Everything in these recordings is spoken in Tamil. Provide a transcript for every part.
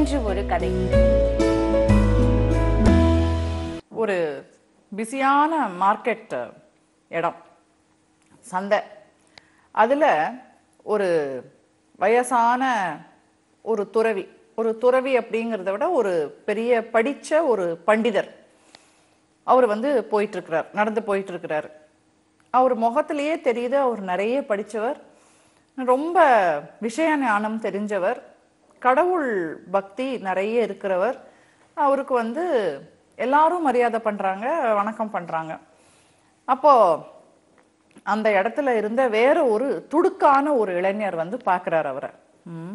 இன்று ஒரு கதை ஒரு பிஸியான மார்க்கெட் இடம் சந்தை அதில் ஒரு வயசான ஒரு துறவி ஒரு துறவி அப்படிங்கிறத விட ஒரு பெரிய படித்த ஒரு பண்டிதர் அவர் வந்து போயிட்டு இருக்கிறார் நடந்து போயிட்டு இருக்கிறார் அவர் முகத்திலேயே தெரியுது அவர் நிறைய படித்தவர் ரொம்ப விஷய ஞானம் தெரிஞ்சவர் கடவுள் பக்தி நிறைய இருக்கிறவர் அவருக்கு வந்து எல்லாரும் மரியாதை பண்றாங்க வணக்கம் பண்றாங்க அப்போ அந்த இடத்துல இருந்த வேற ஒரு துடுக்கான ஒரு இளைஞர் வந்து பார்க்குறாரு அவரை ம்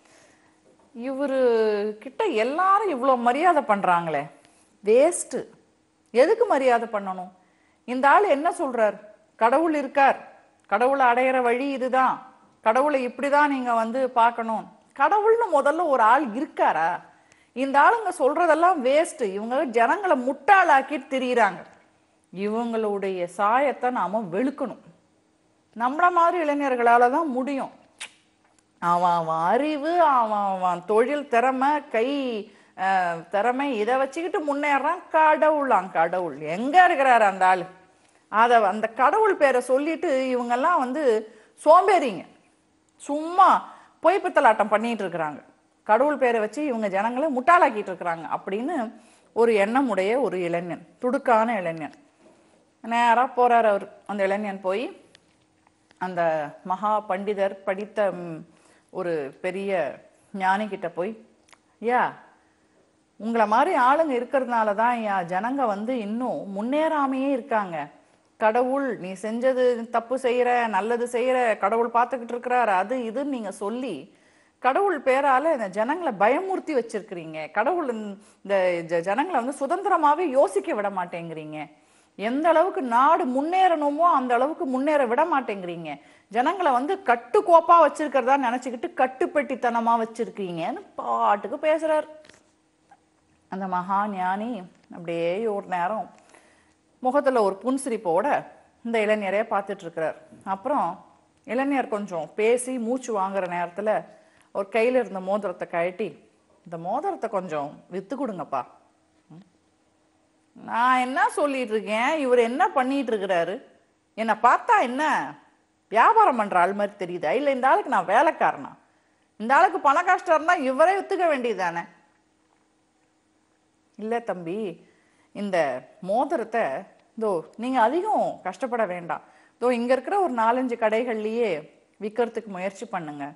இவரு கிட்ட எல்லாரும் இவ்வளோ மரியாதை பண்றாங்களே வேஸ்ட்டு எதுக்கு மரியாதை பண்ணணும் இந்த ஆள் என்ன சொல்றார் கடவுள் இருக்கார் கடவுளை அடையிற வழி இதுதான் கடவுளை இப்படிதான் நீங்க வந்து பார்க்கணும் கடவுள்னு முதல்ல ஒரு ஆள் இருக்காரா இந்த ஆளுங்க சொல்றதெல்லாம் வேஸ்ட் இவங்க ஜனங்களை முட்டாளாக்கிட்டு திரியிறாங்க இவங்களுடைய சாயத்தை நாம வெளுக்கணும் நம்மள மாதிரி இளைஞர்களால தான் முடியும் அவன் அவன் அறிவு அவன் அவன் தொழில் திறமை கை அஹ், திறமை இதை வச்சுக்கிட்டு முன்னேறான் கடவுளாம் கடவுள் எங்க இருக்கிறாரு அந்த ஆளு அத அந்த கடவுள் பேரை சொல்லிட்டு இவங்கெல்லாம் வந்து சோம்பேறிங்க சும்மா பொய் பித்தலாட்டம் பண்ணிட்டு இருக்கிறாங்க கடவுள் பேரை வச்சு இவங்க ஜனங்களை முட்டாளாக்கிட்டு இருக்கிறாங்க அப்படின்னு ஒரு எண்ணம் உடைய ஒரு இளைஞன் துடுக்கான இளைஞன் நேரா போறார் அவர் அந்த இளைஞன் போய் அந்த மகா பண்டிதர் படித்த ம், ஒரு பெரிய ஞானி கிட்ட போய் ஐயா உங்களை மாதிரி ஆளுங்க இருக்கிறதுனால தான் ஐயா ஜனங்க வந்து இன்னும் முன்னேறாமையே இருக்காங்க கடவுள் நீ செஞ்சது தப்பு செய்யற நல்லது செய்யற கடவுள் பார்த்துக்கிட்டு இருக்கிறாரு அது இதுன்னு நீங்க சொல்லி கடவுள் பேரால இந்த ஜனங்களை பயமுறுத்தி வச்சிருக்கிறீங்க கடவுள் இந்த ஜ- ஜனங்களை வந்து சுதந்திரமாவே யோசிக்க விட மாட்டேங்கிறீங்க எந்த அளவுக்கு நாடு முன்னேறணுமோ அந்த அளவுக்கு முன்னேற விட மாட்டேங்கிறீங்க ஜனங்களை வந்து கட்டுக்கோப்பா வச்சிருக்கிறதா நினைச்சுக்கிட்டு கட்டுப்பெட்டித்தனமா வச்சிருக்கீங்கன்னு பாட்டுக்கு பேசுறாரு அந்த மகா ஞானி அப்படியே ஒரு நேரம் முகத்துல ஒரு புன்சிரிப்போட இந்த இளைஞரையே பார்த்துட்டு இருக்கிறார் அப்புறம் இளைஞர் கொஞ்சம் பேசி மூச்சு வாங்குற நேரத்துல ஒரு கையில இருந்த மோதிரத்தை கழட்டி இந்த மோதிரத்தை கொஞ்சம் வித்து கொடுங்கப்பா நான் என்ன சொல்லிட்டு இருக்கேன் இவர் என்ன பண்ணிட்டு இருக்கிறாரு என்னை பார்த்தா என்ன வியாபாரம் பண்ற ஆள் மாதிரி தெரியுதா இல்ல இந்த ஆளுக்கு நான் வேலைக்காரனா இந்த ஆளுக்கு பண கஷ்டம் இருந்தா இவரே வித்துக்க வேண்டியதுதானே இல்ல தம்பி இந்த மோதிரத்தை இதோ நீங்க அதிகம் கஷ்டப்பட வேண்டாம் இதோ இங்க இருக்கிற ஒரு நாலஞ்சு கடைகள்லயே விற்கிறதுக்கு முயற்சி பண்ணுங்க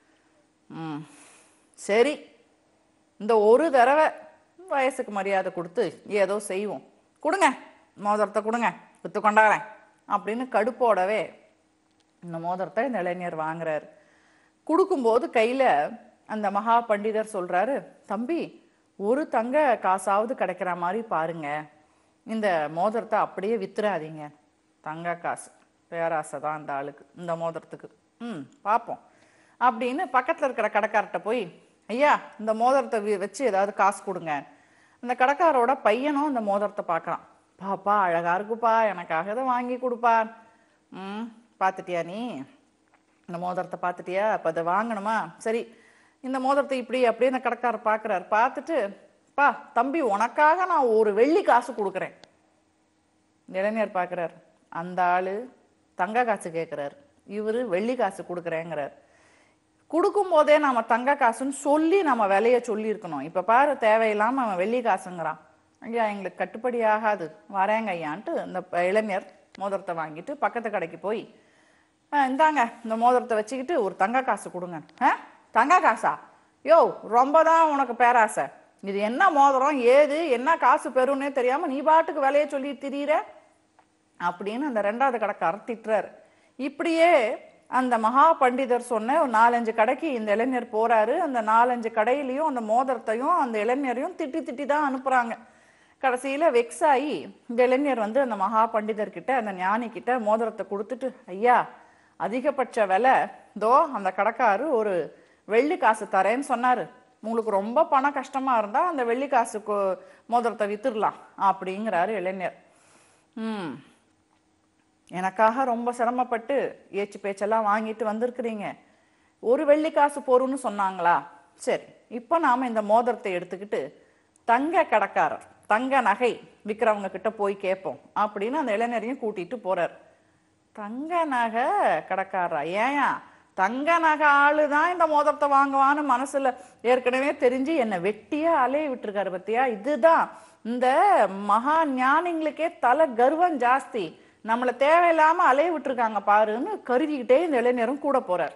ம் சரி இந்த ஒரு தடவை வயசுக்கு மரியாதை கொடுத்து ஏதோ செய்வோம் கொடுங்க மோதிரத்தை கொடுங்க வித்து கொண்டாடுறேன் அப்படின்னு கடுப்போடவே இந்த மோதிரத்தை இந்த இளைஞர் வாங்குறாரு கொடுக்கும்போது கையில அந்த மகா பண்டிதர் சொல்றாரு தம்பி ஒரு தங்க காசாவது கிடைக்கிற மாதிரி பாருங்க இந்த மோதிரத்தை அப்படியே வித்துறாதீங்க தங்க காசு பேராசை தான் அந்த ஆளுக்கு இந்த மோதிரத்துக்கு ம் பார்ப்போம் அப்படின்னு பக்கத்துல இருக்கிற கடைக்கார்ட்ட போய் ஐயா இந்த மோதிரத்தை வி- வச்சு ஏதாவது காசு கொடுங்க அந்த கடைக்காரோட பையனும் இந்த மோதிரத்தை பார்க்கறான் பாப்பா அழகா இருக்குப்பா எனக்காக இதை வாங்கி கொடுப்பா ம் பார்த்துட்டியா நீ இந்த மோதிரத்தை பார்த்துட்டியா அப்போ அதை வாங்கணுமா சரி இந்த மோதிரத்தை இப்படி அப்படியே இந்த கடைக்காரர் பார்க்குறாரு பார்த்துட்டு பா தம்பி உனக்காக நான் ஒரு வெள்ளி காசு கொடுக்குறேன் இந்த இளைஞர் பார்க்குறாரு அந்த ஆளு தங்க காசு கேட்குறாரு இவரு வெள்ளி காசு கொடுக்குறேங்கிறார் கொடுக்கும்போதே நாம தங்க காசுன்னு சொல்லி நம்ம விலைய சொல்லியிருக்கணும் இப்போ பாரு தேவையில்லாம அவன் வெள்ளி காசுங்கிறான் ஐயா எங்களுக்கு கட்டுப்படி ஆகாது வரேங்க ஐயான்ட்டு இந்த ப- இளைஞர் மோதிரத்தை வாங்கிட்டு பக்கத்து கடைக்கு போய் "ஆ, இந்தாங்க இந்த மோதிரத்தை வச்சுக்கிட்டு ஒரு தங்க காசு கொடுங்க ஆ தங்க காசா யோ ரொம்ப தான் உனக்கு பேராசை இது என்ன மோதிரம் ஏது என்ன காசு பெறும்னே தெரியாம நீ பாட்டுக்கு விலைய சொல்லி திரியிற அப்படின்னு அந்த ரெண்டாவது கடைக்காரர் திட்டுறாரு இப்படியே அந்த மகா பண்டிதர் சொன்ன ஒரு நாலஞ்சு கடைக்கு இந்த இளைஞர் போறாரு அந்த நாலஞ்சு கடையிலையும் அந்த மோதிரத்தையும் அந்த இளைஞரையும் திட்டி திட்டி தான் அனுப்புறாங்க கடைசியில வெக்ஸ் ஆகி இந்த இளைஞர் வந்து அந்த மகா பண்டிதர் கிட்ட அந்த ஞானி கிட்ட மோதிரத்தை கொடுத்துட்டு ஐயா அதிகபட்ச விலை தோ அந்த கடைக்காரு ஒரு வெள்ளி காசு தரேன்னு சொன்னாரு உங்களுக்கு ரொம்ப பண கஷ்டமா இருந்தா அந்த வெள்ளி காசு கொ- மோதிரத்தை வித்துடலாம் அப்படிங்கிறாரு இளைஞர் ம் எனக்காக ரொம்ப சிரமப்பட்டு ஏச்சு பேச்செல்லாம் வாங்கிட்டு வந்திருக்கிறீங்க ஒரு வெள்ளி காசு போருன்னு சொன்னாங்களா சரி இப்போ நாம இந்த மோதிரத்தை எடுத்துக்கிட்டு தங்க கடைக்காரர் தங்க நகை விற்கிறவங்க கிட்ட போய் கேட்போம் அப்படின்னு அந்த இளைஞரையும் கூட்டிட்டு போறார் தங்க நகை கடைக்காரரா ஏயா தங்க நகை ஆளு தான் இந்த மோதிரத்தை வாங்குவான்னு மனசுல ஏற்கனவே தெரிஞ்சு என்னை வெட்டியா அலைய விட்டுருக்காரு பத்தியா இதுதான் இந்த மகா ஞானிங்களுக்கே தலை கர்வம் ஜாஸ்தி நம்மளை தேவையில்லாம அலைய விட்டுருக்காங்க பாருன்னு கருதிக்கிட்டே இந்த இளைஞரும் கூட போறார்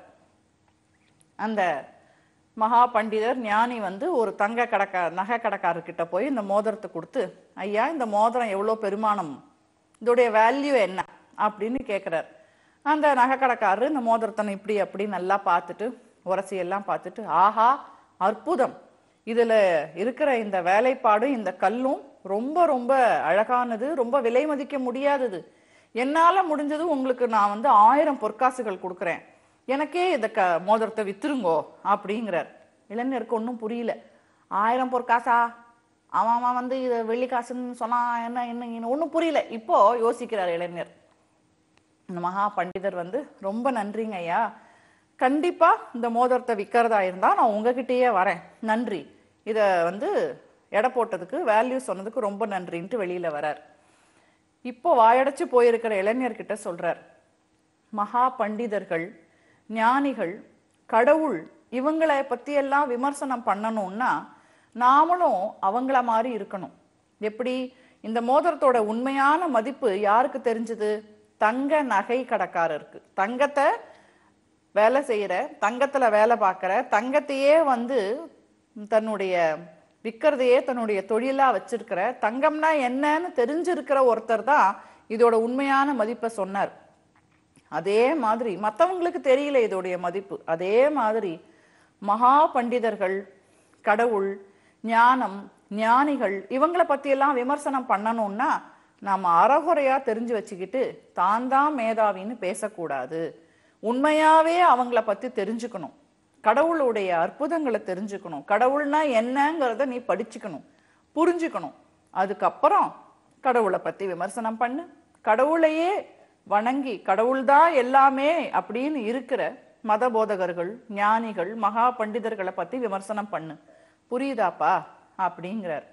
அந்த மகா பண்டிதர் ஞானி வந்து ஒரு தங்க கடக்கா நகை கடைக்காரர்கிட்ட போய் இந்த மோதிரத்தை கொடுத்து ஐயா இந்த மோதிரம் எவ்வளோ பெருமானம் இதோடைய வேல்யூ என்ன அப்படின்னு கேட்குறார் அந்த நகை கடைக்காரர் இந்த மோதிரத்தை இப்படி அப்படி நல்லா பார்த்துட்டு உரசி எல்லாம் பார்த்துட்டு ஆஹா அற்புதம் இதில் இருக்கிற இந்த வேலைப்பாடும் இந்த கல்லும் ரொம்ப ரொம்ப அழகானது ரொம்ப விலை மதிக்க முடியாதது என்னால் முடிஞ்சது உங்களுக்கு நான் வந்து ஆயிரம் பொற்காசுகள் கொடுக்குறேன் எனக்கே இந்த க மோதிரத்தை வித்துருங்கோ அப்படிங்கிறார் இளைஞருக்கு ஒன்றும் புரியல ஆயிரம் பொற்காசா அவன் அவன் வந்து இதை வெள்ளி காசுன்னு சொன்னா என்ன என்ன ஒன்றும் புரியல இப்போ யோசிக்கிறார் இளைஞர் இந்த மகா பண்டிதர் வந்து ரொம்ப நன்றிங்க ஐயா கண்டிப்பா இந்த மோதிரத்தை விற்கிறதா இருந்தா நான் உங்ககிட்டயே வரேன் நன்றி இதை வந்து எடை போட்டதுக்கு வேல்யூ சொன்னதுக்கு ரொம்ப நன்றின்ட்டு வெளியில வரார் இப்போ வாயடைச்சு போயிருக்கிற இளைஞர்கிட்ட சொல்றார் மகா பண்டிதர்கள் ஞானிகள் கடவுள் இவங்களை பத்தியெல்லாம் விமர்சனம் பண்ணணும்னா நாமளும் அவங்கள மாதிரி இருக்கணும் எப்படி இந்த மோதிரத்தோட உண்மையான மதிப்பு யாருக்கு தெரிஞ்சது தங்க நகை கடைக்காரருக்கு தங்கத்தை வேலை செய்யற தங்கத்துல வேலை பார்க்குற தங்கத்தையே வந்து தன்னுடைய விற்கிறதையே தன்னுடைய தொழிலா வச்சிருக்கிற தங்கம்னா என்னன்னு தெரிஞ்சிருக்கிற ஒருத்தர் தான் இதோட உண்மையான மதிப்பை சொன்னார் அதே மாதிரி மற்றவங்களுக்கு தெரியல இதோடைய மதிப்பு அதே மாதிரி மகா பண்டிதர்கள் கடவுள் ஞானம் ஞானிகள் இவங்கள பத்தியெல்லாம் விமர்சனம் பண்ணணும்னா நாம அறகுறையா தெரிஞ்சு வச்சுக்கிட்டு தான் தான் மேதாவின்னு பேசக்கூடாது உண்மையாவே அவங்கள பத்தி தெரிஞ்சுக்கணும் கடவுளுடைய அற்புதங்களை தெரிஞ்சுக்கணும் கடவுள்னா என்னங்கிறத நீ படிச்சுக்கணும் புரிஞ்சுக்கணும் அதுக்கப்புறம் கடவுளை பத்தி விமர்சனம் பண்ணு கடவுளையே வணங்கி கடவுள்தான் எல்லாமே அப்படின்னு இருக்கிற மத போதகர்கள் ஞானிகள் மகா பண்டிதர்களை பத்தி விமர்சனம் பண்ணு புரியுதாப்பா அப்படிங்கிறார்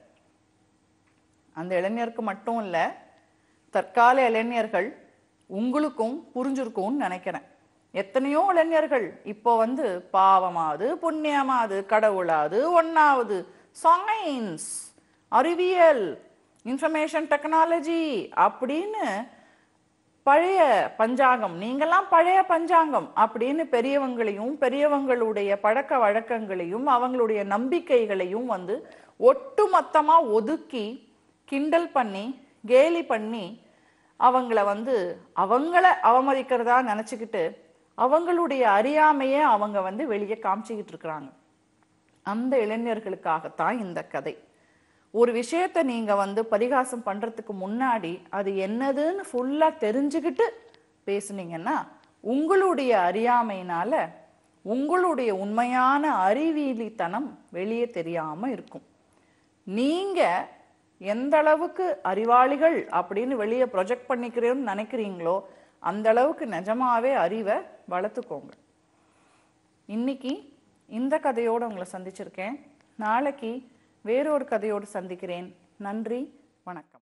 அந்த இளைஞருக்கு மட்டும் இல்ல தற்கால இளைஞர்கள் உங்களுக்கும் புரிஞ்சிருக்கும்னு நினைக்கிறேன் எத்தனையோ இளைஞர்கள் இப்போ வந்து பாவமாது புண்ணியமாது கடவுளாது ஒன்னாவது சயின்ஸ் அறிவியல் இன்ஃபர்மேஷன் டெக்னாலஜி அப்படின்னு பழைய பஞ்சாங்கம் நீங்கெல்லாம் பழைய பஞ்சாங்கம் அப்படின்னு பெரியவங்களையும் பெரியவங்களுடைய பழக்க வழக்கங்களையும் அவங்களுடைய நம்பிக்கைகளையும் வந்து ஒட்டுமொத்தமா ஒதுக்கி கிண்டல் பண்ணி கேலி பண்ணி அவங்கள வந்து அவங்கள அவமதிக்கிறதா நினச்சிக்கிட்டு அவங்களுடைய அறியாமையே அவங்க வந்து வெளியே காமிச்சிக்கிட்டு இருக்கிறாங்க அந்த இளைஞர்களுக்காகத்தான் இந்த கதை ஒரு விஷயத்த நீங்க வந்து பரிகாசம் பண்றதுக்கு முன்னாடி அது என்னதுன்னு ஃபுல்லா தெரிஞ்சுக்கிட்டு பேசுனீங்கன்னா உங்களுடைய அறியாமையினால உங்களுடைய உண்மையான அறிவியலித்தனம் வெளியே தெரியாம இருக்கும் நீங்க எந்த அளவுக்கு அறிவாளிகள் அப்படின்னு வெளியே ப்ரொஜெக்ட் பண்ணிக்கிறேன்னு நினைக்கிறீங்களோ அந்த அளவுக்கு நிஜமாவே அறிவை வளர்த்துக்கோங்க இன்னைக்கு இந்த கதையோடு உங்களை சந்திச்சிருக்கேன் நாளைக்கு வேறொரு கதையோடு சந்திக்கிறேன் நன்றி வணக்கம்